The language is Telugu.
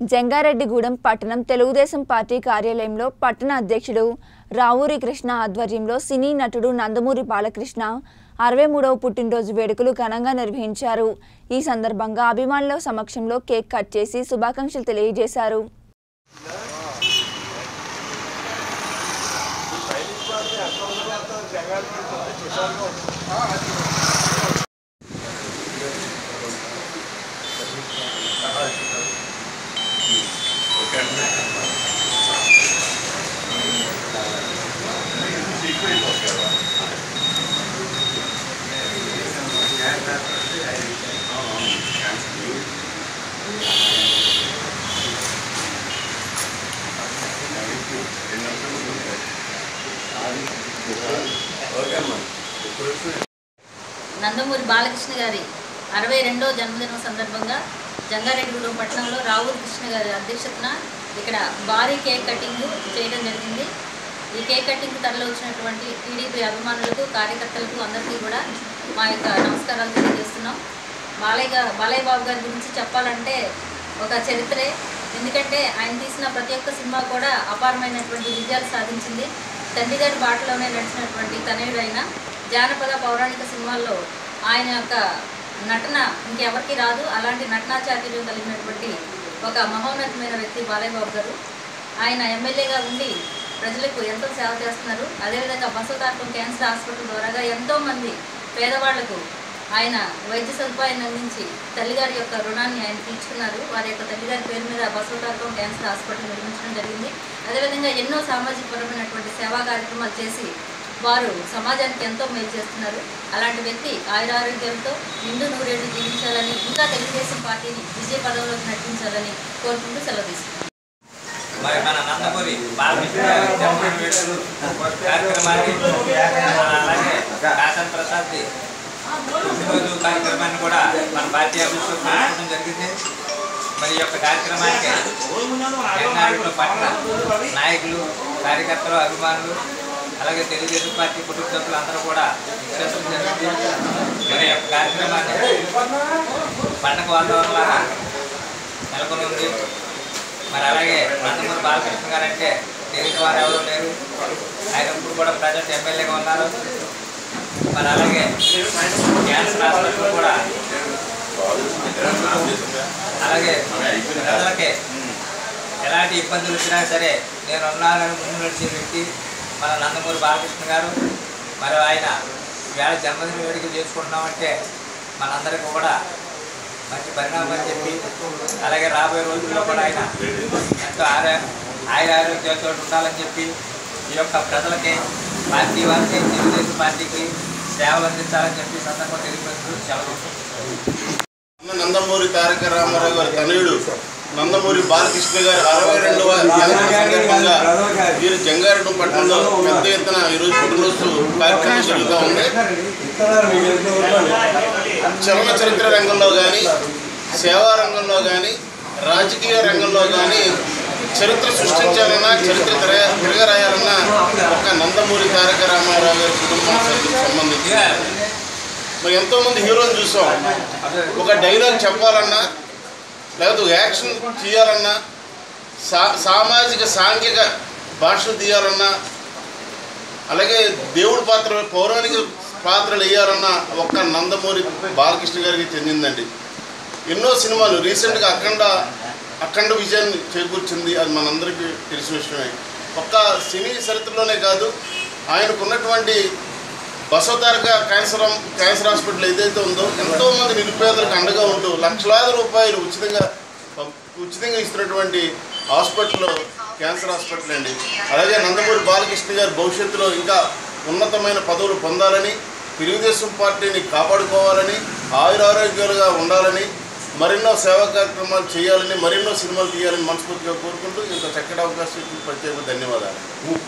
జంగారెడ్డిగూడెం పట్టణం తెలుగుదేశం పార్టీ కార్యాలయంలో పట్టణ అధ్యక్షుడు రావూరి కృష్ణ ఆధ్వర్యంలో సినీ నటుడు నందమూరి బాలకృష్ణ అరవై మూడవ పుట్టినరోజు వేడుకలు ఘనంగా నిర్వహించారు ఈ సందర్భంగా అభిమానుల సమక్షంలో కేక్ కట్ చేసి శుభాకాంక్షలు తెలియజేశారు నందమూరి బాలకృష్ణ గారి అరవై రెండో జన్మదినం సందర్భంగా జంగారెడ్డిగూడెం పట్టణంలో రావుల కృష్ణ గారి అధ్యక్షతన ఇక్కడ భారీ కేక్ కటింగ్ చేయడం జరిగింది ఈ కేక్ కటింగ్ తరలి వచ్చినటువంటి టీడీపీ అభిమానులకు కార్యకర్తలకు అందరికీ కూడా మా యొక్క నమస్కారాలు తెలియజేస్తున్నాం బాలయ్య గా బాలయ్య బాబు గారి గురించి చెప్పాలంటే ఒక చరిత్రే ఎందుకంటే ఆయన తీసిన ప్రతి ఒక్క సినిమా కూడా అపారమైనటువంటి విజయాలు సాధించింది తండ్రి గారి బాటలోనే నడిచినటువంటి తనయుడైన జానపద పౌరాణిక సినిమాల్లో ఆయన యొక్క నటన ఇంకెవరికి రాదు అలాంటి నటనా చాతుర్యం కలిగినటువంటి ఒక మహోన్నతమైన వ్యక్తి బాలయ్య బాబు గారు ఆయన ఎమ్మెల్యేగా ఉండి ప్రజలకు ఎంతో సేవ చేస్తున్నారు అదేవిధంగా బసవతారకం క్యాన్సర్ హాస్పిటల్ ద్వారాగా ఎంతోమంది పేదవాళ్లకు ఆయన వైద్య సదుపాయాన్ని అందించి తల్లిగారి యొక్క రుణాన్ని ఆయన తీర్చుకున్నారు వారి యొక్క తల్లిగారి పేరు మీద బసవతారకం క్యాన్సర్ హాస్పిటల్ నిర్మించడం జరిగింది అదేవిధంగా ఎన్నో సామాజిక పరమైనటువంటి సేవా కార్యక్రమాలు చేసి వారు సమాజానికి ఎంతో మేలు చేస్తున్నారు అలాంటి వ్యక్తి ఆయురారోగ్యాలతో నిండు నూరేళ్లు జీవించాలని ఇంకా తెలుగుదేశం పార్టీని విజయ పదవులోకి నడిపించాలని కోరుకుంటూ సెలవు తీసుకున్నాను మరి మన నందమూరి బాలకృష్ణ గారి జన్మదిన వేడుకలు కార్యక్రమాన్ని మన అలాగే కాసన్ ప్రసాద్ పుట్టినరోజు కార్యక్రమాన్ని కూడా మన పార్టీ ఆఫీస్లో చేసుకోవడం జరిగింది మరి ఈ యొక్క కార్యక్రమానికి జగన్నారెడ్డిలో పట్టణ నాయకులు కార్యకర్తలు అభిమానులు అలాగే తెలుగుదేశం పార్టీ కుటుంబ సభ్యులు అందరూ కూడా ఇచ్చేయడం జరిగింది మరి ఈ యొక్క కార్యక్రమాన్ని పండగ వాతావరణంలాగా నెలకొని ఉంది మరి అలాగే నందమూరి బాలకృష్ణ గారు అంటే తెలియని వారు ఎవరు లేరు ఆయన ఇప్పుడు కూడా ప్రజెంట్ ఎమ్మెల్యేగా ఉన్నారు మరి అలాగే క్యాన్సర్ హాస్పిటల్ కూడా అలాగే ప్రజలకి ఎలాంటి ఇబ్బందులు వచ్చినా సరే నేను ఉన్నానని ముందు నడిచే వ్యక్తి మన నందమూరి బాలకృష్ణ గారు మరి ఆయన వేళ జన్మదిన వేడుక చేసుకుంటున్నామంటే మనందరికీ కూడా మంచి పరిణామం చెప్పి అలాగే రాబోయే రోజుల్లో కూడా ఆయన ఎంతో ఆరో ఆయుర ఆరోగ్యాలతో ఉండాలని చెప్పి ఈ యొక్క ప్రజలకి పార్టీ వారికి తెలుగుదేశం పార్టీకి సేవలు అందించాలని చెప్పి ఈ సందర్భంగా తెలియపరుస్తూ సెలవు నందమూరి తారక రామారావు గారి తనయుడు నందమూరి బాలకృష్ణ గారి అరవై రెండవ జన్మదిన సందర్భంగా వీరు జంగారెడ్డి పట్టణంలో పెద్ద ఎత్తున ఈరోజు పుట్టినరోజు కార్యక్రమం జరుగుతూ ఉంది చలన చరిత్ర రంగంలో కానీ సేవా రంగంలో కానీ రాజకీయ రంగంలో కానీ చరిత్ర సృష్టించాలన్నా చరిత్ర తిరగ తిరగరాయాలన్నా ఒక నందమూరి తారక రామారావు గారి కుటుంబానికి సంబంధించి మరి ఎంతో మంది హీరోలు చూసాం ఒక డైలాగ్ చెప్పాలన్నా లేకపోతే ఒక యాక్షన్ తీయాలన్నా సా సామాజిక సాంఘిక భాషలు తీయాలన్నా అలాగే దేవుడి పాత్ర పౌరాణిక పాత్రలు వేయాలన్నా ఒక్క నందమూరి బాలకృష్ణ గారికి చెందిందండి ఎన్నో సినిమాలు రీసెంట్గా అఖండ అఖండ విజయాన్ని చేకూర్చింది అది మనందరికీ తెలిసిన విషయమే ఒక్క సినీ చరిత్రలోనే కాదు ఆయనకున్నటువంటి బసవతారక క్యాన్సర్ క్యాన్సర్ హాస్పిటల్ ఏదైతే ఉందో ఎంతో మంది నిరుపేదలకు అండగా ఉంటూ లక్షలాది రూపాయలు ఉచితంగా ఉచితంగా ఇస్తున్నటువంటి హాస్పిటల్ క్యాన్సర్ హాస్పిటల్ అండి అలాగే నందమూరి బాలకృష్ణ గారి భవిష్యత్తులో ఇంకా ఉన్నతమైన పదవులు పొందాలని తెలుగుదేశం పార్టీని కాపాడుకోవాలని ఆయురారోగ్యాలుగా ఉండాలని మరెన్నో సేవా కార్యక్రమాలు చేయాలని మరెన్నో సినిమాలు తీయాలని మనస్ఫూర్తిగా కోరుకుంటూ ఇంత చక్కటి అవకాశం ఇచ్చిన ప్రత్యేక ధన్యవాదాలు